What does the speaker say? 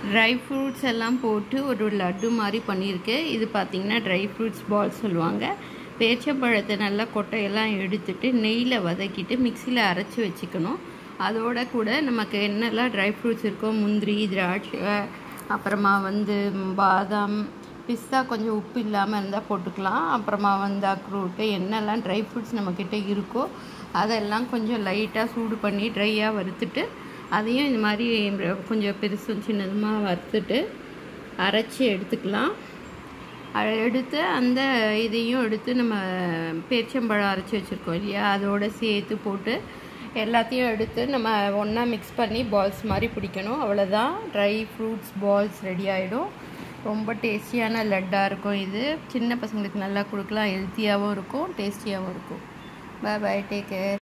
dry fruits எல்லாம் போட்டு ஒரு லட்டு மாதிரி பண்ணியிருக்கேன் இது பார்த்திங்கன்னா ட்ரை ஃப்ரூட்ஸ் பால் சொல்லுவாங்க பேச்சம்பழத்தை நல்லா கொட்டையெல்லாம் எடுத்துட்டு நெய்யில் வதக்கிட்டு மிக்சியில் அரைச்சி வச்சுக்கணும் அதோட கூட நமக்கு என்னெல்லாம் ட்ரை ஃப்ரூட்ஸ் இருக்கோ முந்திரி திராட்சை அப்புறமா வந்து பாதாம் பிஸ்தா கொஞ்சம் உப்பு இல்லாமல் இருந்தால் போட்டுக்கலாம் அப்புறமா வந்து அக்ரூட்டு என்னெல்லாம் ட்ரை ஃப்ரூட்ஸ் நம்மக்கிட்ட இருக்கோ அதெல்லாம் கொஞ்சம் லைட்டாக சூடு பண்ணி ட்ரையாக வறுத்துட்டு அதையும் இது மாதிரி கொஞ்சம் பெருசும் சின்னதுமாக வறுத்துட்டு அரைச்சி எடுத்துக்கலாம் அதை எடுத்து அந்த இதையும் எடுத்து நம்ம பேரிச்சம்பழம் அரைச்சி வச்சுருக்கோம் இல்லையா அதோடு சேர்த்து போட்டு எல்லாத்தையும் எடுத்து நம்ம ஒன்றா மிக்ஸ் பண்ணி பால்ஸ் மாதிரி பிடிக்கணும் அவ்வளோதான் ட்ரை ஃப்ரூட்ஸ் பால்ஸ் ரெடி ஆகிடும் ரொம்ப டேஸ்டியான லட்டாக இருக்கும் இது சின்ன பசங்களுக்கு நல்லா கொடுக்கலாம் ஹெல்த்தியாகவும் இருக்கும் டேஸ்டியாகவும் இருக்கும் பாய் பாய் டேக் கேர்